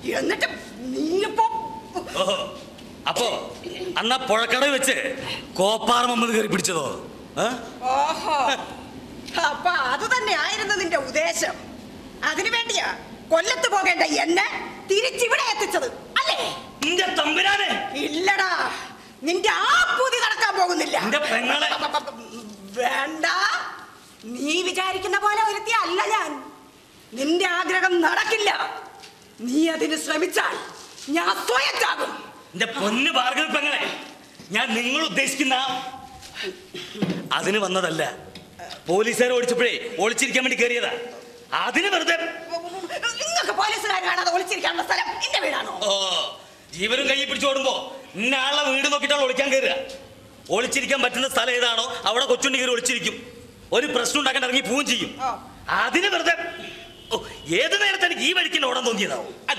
എന്നിട്ട് നീയിപ്പോ ഓഹോ അപ്പോ അന്നാ പുഴക്കട വെച്ച് കോപ്പാറ മുഹമ്മദ് കയറി പിടിച്ചതോ ആ? ഓഹോ അപ്പൊ അത് തന്നെ ആയിരുന്നു നിന്റെ ഉദ്ദേശം അതിനു വേണ്ടിയാ കൊല്ലത്ത് പോകേണ്ട എന്നെ തിരിച്ചിവിടെ എത്തിച്ചത് അല്ലേ നിന്റെ തമ്പുരാനെ ഇല്ലടാ നിന്റെ ആ പൂതി നടക്കാൻ പോകുന്നില്ല നിന്റെ പെങ്ങളെ വേണ്ട നീ വിചാരിക്കുന്ന പോലെ ഒരുത്തി അല്ല ഞാൻ നിന്റെ ആഗ്രഹം നടക്കില്ല നീ അതിന് ശ്രമിച്ചാൽ ഞാൻ സ്വയം ചാകും എന്റെ പൊന്ന് ഭാർഗവ പെങ്ങളെ ഞാൻ നിങ്ങൾ ഉദ്ദേശിക്കുന്ന അതിന് വന്നതല്ല പോലീസുകാർ ഓടിച്ചപ്പോഴേ ഒളിച്ചിരിക്കാൻ വേണ്ടി കയറിയതാ അതിന് വെറുതെ നിങ്ങൾക്ക് പോലീസുകാർ കാണാതെ ഒളിച്ചിരിക്കാനുള്ള സ്ഥലം എന്റെ വീടാണോ ഓ ജീവനും കയ്യിൽ പിടിച്ചോടുമ്പോ ഇന്ന ആളെ വീട് നോക്കിയിട്ടാണ് ഒളിക്കാൻ കയറുക ഒളിച്ചിരിക്കാൻ പറ്റുന്ന സ്ഥലം ഏതാണോ അവിടെ കൊച്ചുണ്ണി കയറി ഒളിച്ചിരിക്കും ഒരു പ്രശ്നം ഉണ്ടാക്കാൻ ഇറങ്ങി പോവുകയും ചെയ്യും ആ. അതിന് വെറുതെ ഓ, ഏത് നേരത്തെ എനിക്ക് ഈ വഴിക്ക് ഓടാൻ തോന്നിയതാവും അല്ല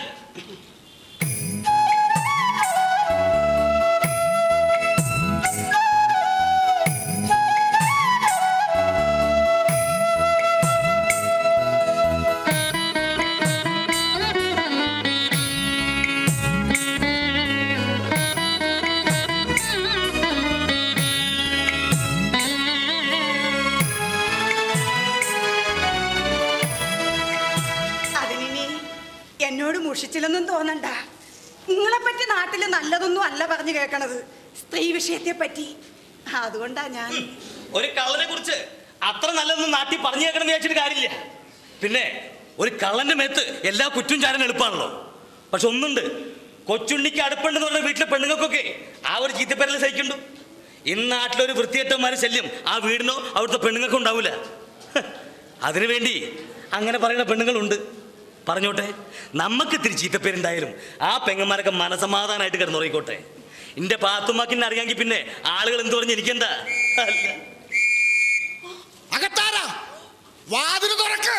അതിനി എന്നോട് മുഷിച്ചില്ലെന്നും തോന്നണ്ട നിങ്ങളെ പറ്റി നാട്ടില് നല്ലതൊന്നും അല്ല പറഞ്ഞു കേൾക്കണത് സ്ത്രീ വിഷയത്തെ പറ്റി അതുകൊണ്ടാ ഞാൻ ഒരു കള്ളനെ കുറിച്ച് അത്ര നല്ലതൊന്നും നാട്ടിൽ പറഞ്ഞു കേൾക്കണം എന്ന് വിചാരിച്ചിട്ട് കാര്യമില്ല പിന്നെ ഒരു കള്ളന്റെ മേത്ത് എല്ലാ കുറ്റും ചാടാൻ എളുപ്പമാണല്ലോ പക്ഷെ ഒന്നുണ്ട് കൊച്ചുണ്ണിക്ക് അടുപ്പുണ്ടെന്ന് പറഞ്ഞ വീട്ടിലെ പെണ്ണുങ്ങൾക്കൊക്കെ ആ ഒരു ചീത്തപ്പേരൽ സഹിക്കുന്നുണ്ട് ഇന്ന് നാട്ടിലൊരു വൃത്തിയേറ്റന്മാരെ ശല്യം ആ വീടിനോ അവിടുത്തെ പെണ്ണുങ്ങൾക്കും ഉണ്ടാവില്ല ഹ്, അതിനുവേണ്ടി അങ്ങനെ പറയുന്ന പെണ്ണുങ്ങളുണ്ട് പറഞ്ഞോട്ടെ നമുക്ക് ഇത്തിരി ചീത്തപ്പേരുണ്ടായാലും ആ പെങ്ങന്മാരൊക്കെ മനസമാധാനമായിട്ട് കിടന്നുറങ്ങിക്കോട്ടെ എന്റെ പാത്തുമാക്കിനെ അറിയാമെങ്കിൽ പിന്നെ ആളുകൾ എന്ത് പറഞ്ഞ് എനിക്കെന്താ അല്ല അകത്താരാ വാതില് തുറക്ക്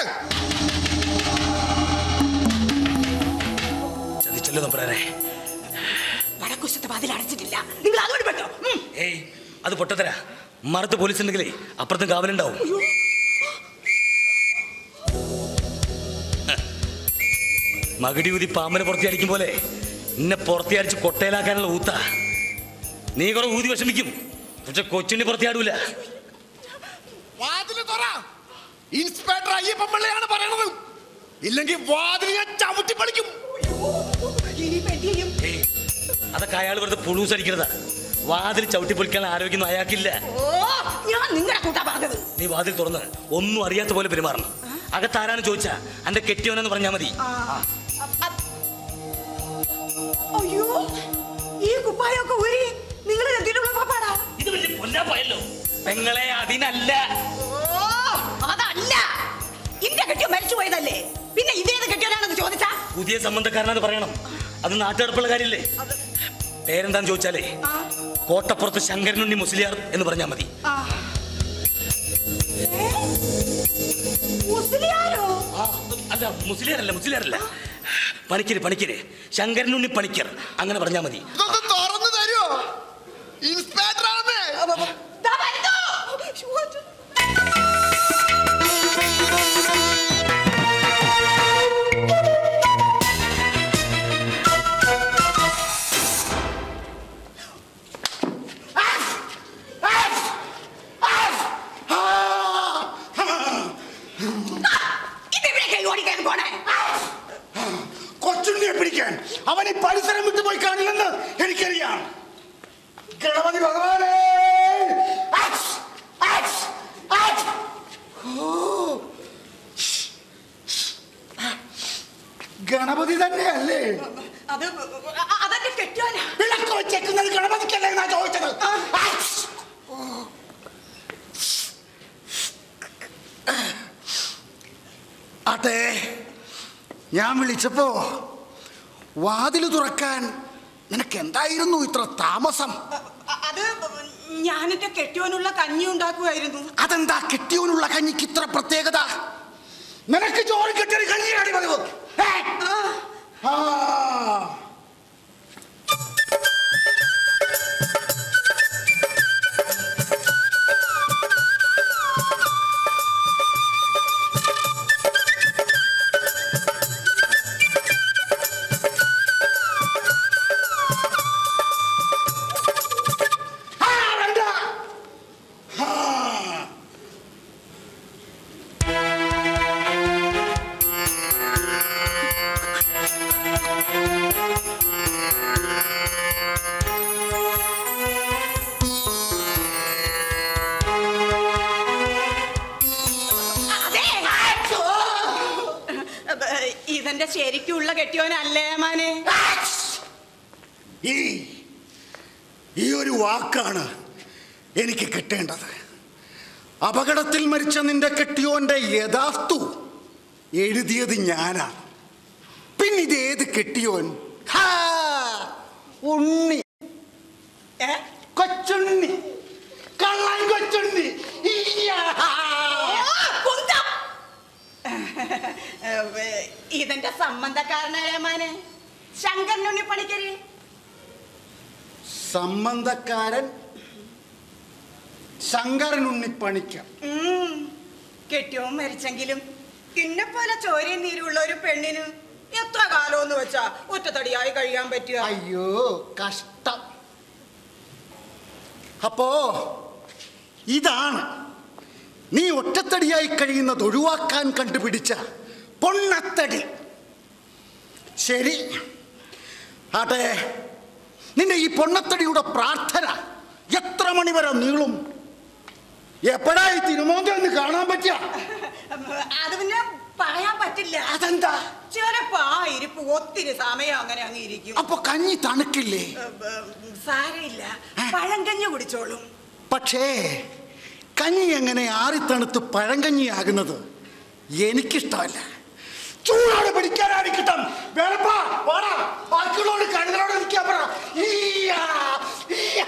ചതിച്ചല്ലോ നമ്പുരാനെ വടക്കുശത്തെ വാതിൽ അടച്ചിട്ടില്ല നിങ്ങൾ അതുകൊണ്ട് പറ്റോ ഉം. ഏയ് അത് പൊട്ടത്തരാ മറത്ത് പോലീസ് ഉണ്ടെങ്കിലേ അപ്പുറത്തും കാവലുണ്ടാവും മകടി ഊതി പാമ്പനെ പുറത്തി അടിക്കും പോലെ എന്നെ പുറത്തി അടിച്ച് കൊട്ടയിലാക്കാനുള്ള ഊത്ത നീ കുറെ ഊതി വിഷമിക്കും പക്ഷെ കൊച്ചിനെ പുറത്തിയാടൂല വാതില് തുറ ഇൻസ്പെക്ടർ അയ്യപ്പൻ പിള്ളയാണ് പറയണത് ഇല്ലെങ്കിൽ വാതിൽ ഞാൻ ചവിട്ടി പളിക്കും ഇനിയിപ്പോ എന്ത് ചെയ്യും ഏയ് അതൊക്കെ അയാൾ വെറുതെ പുളൂസ് അടിക്കുന്നതാ വാതിൽ ചവിട്ടി പൊളിക്കാൻ ആരോഗ്യമൊന്നും അയാൾക്കില്ല ഓ ഞാൻ നിങ്ങളെ കൂട്ടാ പറഞ്ഞത് നീ വാതിൽ തുറന്ന് ഒന്നും അറിയാത്ത പോലെ പെരുമാറണം അകത്താരാന്ന് ചോദിച്ചാ അന്റെ കെട്ടിയോനെന്ന് പറഞ്ഞാ മതി ആ. അ- അയ്യോ ഈ കുപ്പായൊക്കെ ഊരി നിങ്ങൾ എന്തിനുള്ള പാപ്പാടാ ഇത് വലിയ പൊല്ലാപ്പായല്ലോ പെങ്ങളെ അതിനല്ല ഓ അതല്ല ഇന്റെ കെട്ടിയോ മരിച്ചു പോയതല്ലേ പിന്നെ ഇതേത് കെട്ടിയോനാണെന്ന് ചോദിച്ചാ പുതിയ സംബന്ധക്കാരനത് പറയണം അത് നാട്ടുകാർപ്പുള്ള കാര്യമില്ലേ അത് പേരെന്താന്ന് ചോദിച്ചാലേ ആ കോട്ടപ്പുറത്ത് ശങ്കരനുണ്ണി മുസ്ലിയാർ എന്ന് പറഞ്ഞാൽ മതി ആ ഏ? മുസ്ലിയാരോ ആ, അല്ല മുസ്ലിയാർ അല്ല മുസ്ലിയാർ അല്ല പണിക്കര് പണിക്കര് ശങ്കരനുണ്ണി പണിക്കർ അങ്ങനെ പറഞ്ഞാൽ മതി ഇതൊന്ന് തുറന്നു തരുമോ ഇൻസ്പെക്ടർ ആണെന്നേ ദാ വരുന്നു. ശ്ശോ, ഇത് ഇതെവിടേക്കാ ഈ ഓടിക്കാൻ പോണേ കൊച്ചുണ്ണിയെ പിടിക്കാൻ അവൻ ഈ പരിസരം വിട്ടു പോയി കാണില്ലെന്ന് എനിക്കറിയാം ഗണപതി ഭഗവാനേ ആക്സ്! ആക്സ്! ആക്സ്! ഓ! ഗണപതി തന്നെയല്ലേ അത് അതെന്റെ കെട്ടിയോനാ വിളക്ക് വെച്ചേക്കുന്നത് ഗണപതിക്കല്ലേ എന്നാ ചോദിച്ചത് ആക്സ്! ആട്ടെ ഞാൻ വിളിച്ചപ്പോ വാതില് തുറക്കാൻ നിനക്ക് എന്തായിരുന്നു ഇത്ര താമസം അ- അത് ഞാൻ എന്റെ കെട്ടിയോനുള്ള കഞ്ഞി ഉണ്ടാക്കുമായിരുന്നു അതെന്താ കെട്ടിയവനുള്ള കഞ്ഞിക്ക് ഇത്ര പ്രത്യേകത നിനക്ക് ചോറ് കെട്ടിയൊരു കഞ്ഞിയാണ് പതിവ് ഏ? ആ, ആ. കെട്ടിയോനല്ലേ മാനെ ഈ ഈ ഒരു വാക്കാണ് എനിക്ക് കിട്ടേണ്ടത് അപകടത്തിൽ മരിച്ച നിന്റെ കെട്ടിയോന്റെ യഥാർത്ഥു എഴുതിയത് ഞാനാണ് പിന്നെ ഇത് ഏത് കെട്ടിയോൻ ഹാ, ഉണ്ണി ഏ? കൊച്ചുണ്ണി കള്ളൻ കൊച്ചുണ്ണി ഈയാ. ആ, കുന്തം. ഏ, ഇതെന്റെ സംബന്ധക്കാരനായ മാനെ ശങ്കരനുണ്ണി പണിക്കര് സംബന്ധക്കാരൻ ശങ്കരനുണ്ണി പണിക്കർ ഉം. കെട്ടിയോൻ മരിച്ചെങ്കിലും ഇന്നെ പോലെ ചോരയും നീരുള്ള ഒരു പെണ്ണിന് എത്ര കാലമെന്ന് വെച്ചാ ഒറ്റത്തടിയായി കഴിയാൻ പറ്റുക അയ്യോ കഷ്ടം അപ്പോ ഇതാണ് നീ ഒറ്റത്തടിയായി കഴിയുന്നത് ഒഴിവാക്കാൻ കണ്ടുപിടിച്ച പൊണ്ണത്തടി ശരി ആട്ടെ നിന്റെ ഈ പൊണ്ണത്തടിയുടെ പ്രാർത്ഥന എത്ര മണി വരെ നീളും എപ്പോഴായി തിരുമോന്തെന്ന് കാണാൻ പറ്റിയ അത് പിന്നെ പറയാൻ പറ്റില്ല അതെന്താ ചിലപ്പോ ആ ഇരിപ്പ് ഒത്തിരി സമയം അങ്ങനെ അങ്ങ് ഇരിക്കും അപ്പൊ കഞ്ഞി തണുക്കില്ലേ ഏ, ഏ, സാരമില്ല പഴങ്കഞ്ഞി കുടിച്ചോളും പക്ഷേ കഞ്ഞി എങ്ങനെ ആറിത്തണുത്ത് പഴങ്കഞ്ഞിയാകുന്നത് എനിക്കിഷ്ടമല്ല ചൂടോടെ പിടിക്കാനാണ് കിട്ടം വേണപ്പാ വാടാ ബാക്കിയുള്ളവരോട് കഴുതലോട് നിൽക്കാൻ പറ ഈയാ, ഈയാ.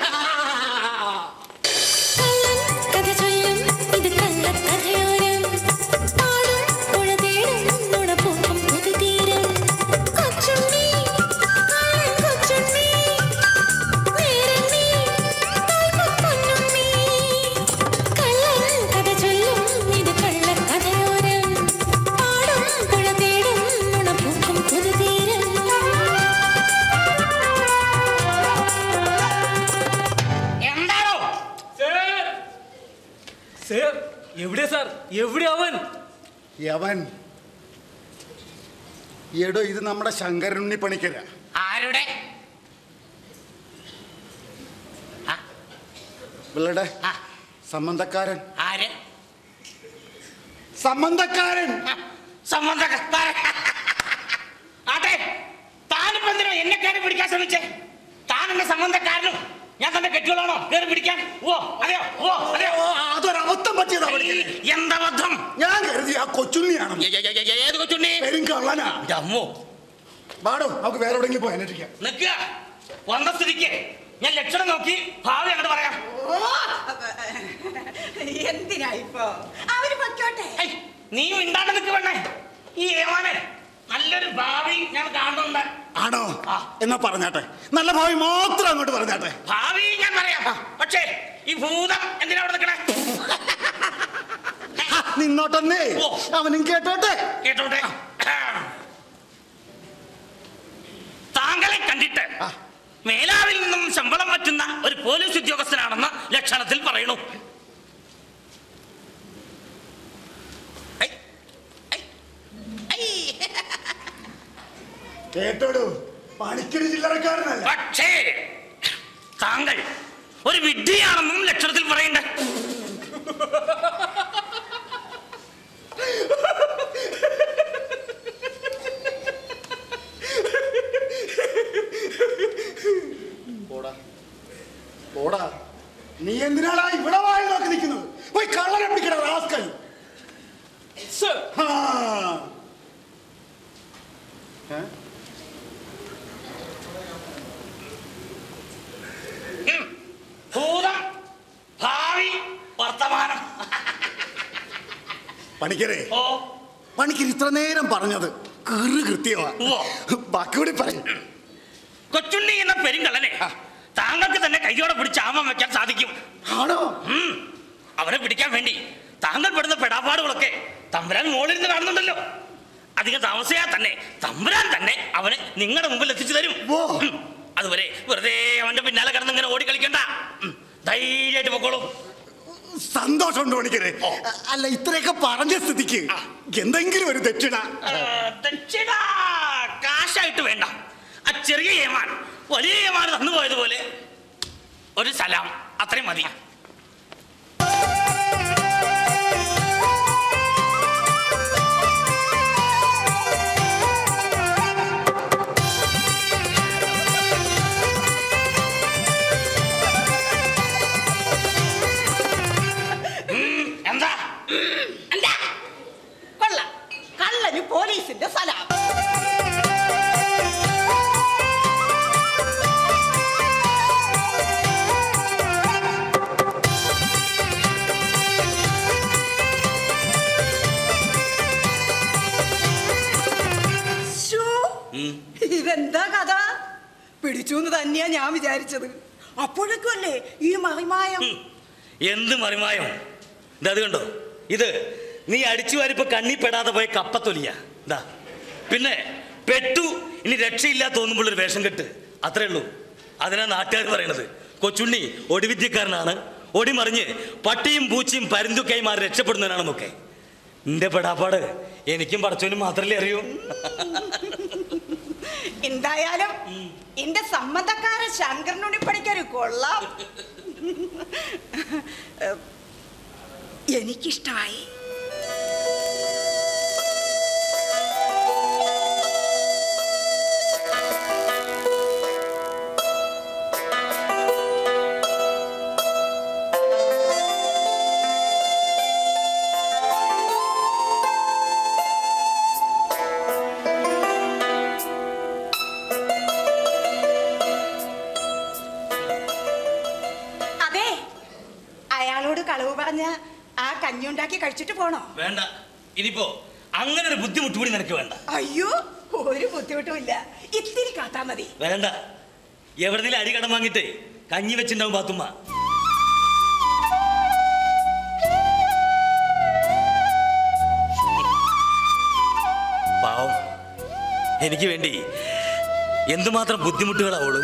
കഥ ചൊല്ലും ഇത് കള്ളക്കഥയോരം പാടും പുഴ തേടും നുണപ്പൂക്കും പുതുതീരം കൊച്ചുണ്ണി കള്ളൻ കൊച്ചുണ്ണി വേറെണ്ണി തോൽക്കും പൊന്നുണ്ണി കള്ളൻ കഥ ചൊല്ലും ഇത് കള്ളക്കഥയോരം പാടും പുഴ തേടും നുണപ്പൂക്കും പുതുതീരം എന്താണോ സാർ സാർ എവിടെയാ സാർ എവിടെയാ അവൻ യവൻ എടോ ഇത് നമ്മുടെ ശങ്കരനുണ്ണി പണിക്കര ആരുടെ പിള്ളയുടെ ആ. സംബന്ധക്കാരൻ ആര് സംബന്ധക്കാരൻ സംബന്ധക്കാരൻ ആട്ടെ താനിപ്പോ എന്തിനാ എന്നെ കയറി പിടിക്കാൻ ശ്രമിച്ചേ താൻ എന്റെ സംബന്ധക്കാരനും ഞാൻ തന്നെ കെട്ടിയോളാണോ കയറി പിടിക്കാൻ ഓ അതെയോ ഓ അതെയോ ഓ, അതൊരബദ്ധം പറ്റിയതാ പണിക്കരെ എന്തബദ്ധം ഞാൻ കരുതി ആ കൊച്ചുണ്ണിയാണ് ഏത് കൊച്ചുണ്ണി പേരും കള്ളനാ എൻ്റെ അമ്മോ വാടോ നമുക്ക് വേറെ എവിടെയെങ്കിലും പോയി അന്വേഷിക്കാം നിൽക്കുക വന്ന സ്ഥിതിക്ക് ഞാൻ ലക്ഷണം നോക്കി ഭാവി അങ്ങോട്ട് പറയാം ഓ എന്തിനാ ഇപ്പൊ അവര് പൊയ്ക്കോട്ടെ ഏയ്, നീ മിണ്ടാണ്ട് നിൽക്ക് വേണേ ഈ ഏമാനെ നല്ലൊരു ഭാവി ഞാൻ കാണുന്നുണ്ട് ആണോ ആ. എന്നാ പറഞ്ഞാട്ടെ നല്ല ഭാവി മാത്രം അങ്ങോട്ട് പറഞ്ഞാട്ടെ ഭാവി ഞാൻ പറയാം പക്ഷേ ഈ ഭൂതം എന്തിനാ അവിടെ നിൽക്കണേ ആ, നിന്നോട്ടെന്നേ ഓ. അവനും കേട്ടോട്ടെ കേട്ടോട്ടെ താങ്കളെ കണ്ടിട്ട് ആ. മേലാവിൽ നിന്നും ശമ്പളം പറ്റുന്ന ഒരു പോലീസ് ഉദ്യോഗസ്ഥനാണെന്ന് ലക്ഷണത്തിൽ പറയണു ഐ, ഐ, ഐ. കേട്ടോടൂ പണിക്കര് ചില്ലറക്കാരനല്ല പക്ഷേ താങ്കൾ ഒരു വിഡ്ഢിയാണെന്നും ലക്ഷണത്തിൽ പറയണ്ട പോടാ പോടാ നീ എന്തിനാടാ ഇവിടെ വായി നോക്കി നിൽക്കുന്നത് പോയി കള്ളനെ പിടിക്കണ റാസ്കൽ സർ ആ. ഏ? ഉം. ഭൂതം ഭാവി വർത്തമാനം പണിക്കരെ ഓ പണിക്കർ ഇത്ര നേരം പറഞ്ഞത് കീറ് കൃത്യമാ ഉവ്വ. ബാക്കിയോടെ പറയും കൊച്ചുണ്ണി എന്ന പെരുങ്കള്ളനെ താങ്കൾക്ക് തന്നെ കയ്യോടെ പിടിച്ച് ആമം വെക്കാൻ സാധിക്കും ആണോ ഉം. അവനെ പിടിക്കാൻ വേണ്ടി താങ്കൾ പെടുന്ന പെടാപ്പാടുകളൊക്കെ തമ്പുരാൻ മോളിരുന്ന് കാണുന്നുണ്ടല്ലോ അധികം താമസിയാൽ തന്നെ തമ്പുരാൻ തന്നെ അവനെ നിങ്ങളുടെ മുമ്പിൽ എത്തിച്ചു തരും ഓ. ഉം. അതുവരെ വെറുതെ അവന്റെ പിന്നാലെ കിടന്ന് ഇങ്ങനെ ഓടിക്കളിക്കണ്ട ഉം. ധൈര്യമായിട്ട് പൊക്കോളൂ സന്തോഷമുണ്ട് പണിക്കരെ ഓ. അല്ല ഇത്രയൊക്കെ പറഞ്ഞ സ്ഥിതിക്ക് ആ. എന്തെങ്കിലും ഒരു ദക്ഷിണ ആ, ദക്ഷിണ കാശായിട്ട് വേണ്ട ആ ചെറിയ ഏമാൻ വലിയ ഏമാൻ തന്നു പോയതുപോലെ ഒരു സലാം അത്രയും മതി പിടിച്ചു എന്ന് തന്നെയാ ഞാൻ വിചാരിച്ചത് അപ്പോഴേക്കും അല്ലേ ഈ മറിമായം ഹും, എന്ത് മറിമായം ഇതാ അത് കണ്ടോ ഇത് നീ അടിച്ചു വാരിപ്പോ കണ്ണി പെടാതെ പോയ കപ്പത്തൊലിയ ഇതാ പിന്നെ പെട്ടു ഇനി രക്ഷയില്ല തോന്നുമ്പോൾ ഒരു വേഷം കെട്ട് അത്രേ ഉള്ളൂ അതിനാ നാട്ടുകാർ പറയണത് കൊച്ചുണ്ണി ഒടിവിദ്യക്കാരനാണ് ഒടി മറിഞ്ഞ് പട്ടിയും പൂച്ചയും പരുന്തുക്കായി മാറി രക്ഷപ്പെടുന്നവനാണെന്നൊക്കെ എന്റെ പെടാപ്പാട് എനിക്കും പടച്ചോനും മാത്രമല്ലേ അറിയൂ എന്തായാലും എന്റെ സമ്മതക്കാരൻ ശങ്കരനുണ്ണി പഠിക്കൊരു കൊള്ളാം ഏഹ്, എനിക്കിഷ്ടമായി അതെ അയാളോട് കളവ് പറഞ്ഞ ആ കഞ്ഞുണ്ടാക്കി കഴിച്ചിട്ട് പോണോ വേണ്ട ഇനിയിപ്പോ അങ്ങനെ ഒരു ബുദ്ധിമുട്ട് കൂടി നിനക്ക് വേണ്ട അയ്യോ ഒരു ബുദ്ധിമുട്ടുമില്ല ഇത്തിരി കാത്താ മതി വേണ്ട എവിടെങ്കിലും അരി കടം വാങ്ങിട്ട് കഞ്ഞി വെച്ചിണ്ടാവും പാത്തുമ്മ പാവം എനിക്ക് വേണ്ടി എന്തുമാത്രം ബുദ്ധിമുട്ടുകളാവോളൂ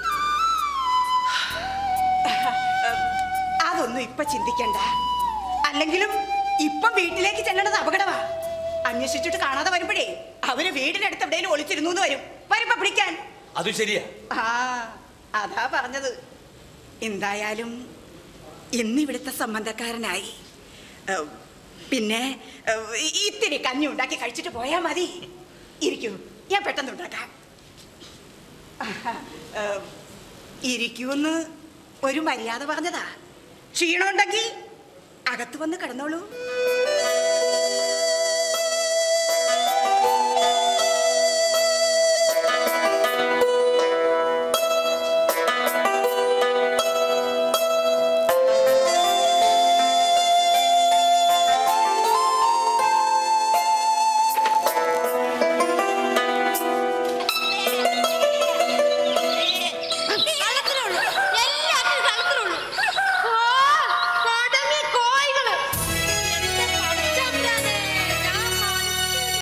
അതൊന്നും ഇപ്പൊ ചിന്തിക്കണ്ട അല്ലെങ്കിലും ഇപ്പം വീട്ടിലേക്ക് ചെല്ലണത് അപകടമാ അന്വേഷിച്ചിട്ട് കാണാതെ വരുമ്പോഴേ അവര് വീടിനടുത്ത് എവിടെയും ഒളിച്ചിരുന്നു എന്ന് വരും വരുമ്പോ പിടിക്കാൻ അതും ശരിയാ ആ അതാ പറഞ്ഞത് എന്തായാലും ഇന്നിവിടുത്തെ സംബന്ധക്കാരനായി ഏഹ്, പിന്നെ ഏഹ്, ഇത്തിരി കഞ്ഞി ഉണ്ടാക്കി കഴിച്ചിട്ട് പോയാ മതി ഇരിക്കൂ ഞാൻ പെട്ടെന്ന് ഉണ്ടാക്കാം ആഹാ, ഏഹ്, ഇരിക്കൂന്ന് ഒരു മര്യാദ പറഞ്ഞതാ ക്ഷീണമുണ്ടെങ്കിൽ അകത്ത് വന്ന് കിടന്നോളൂ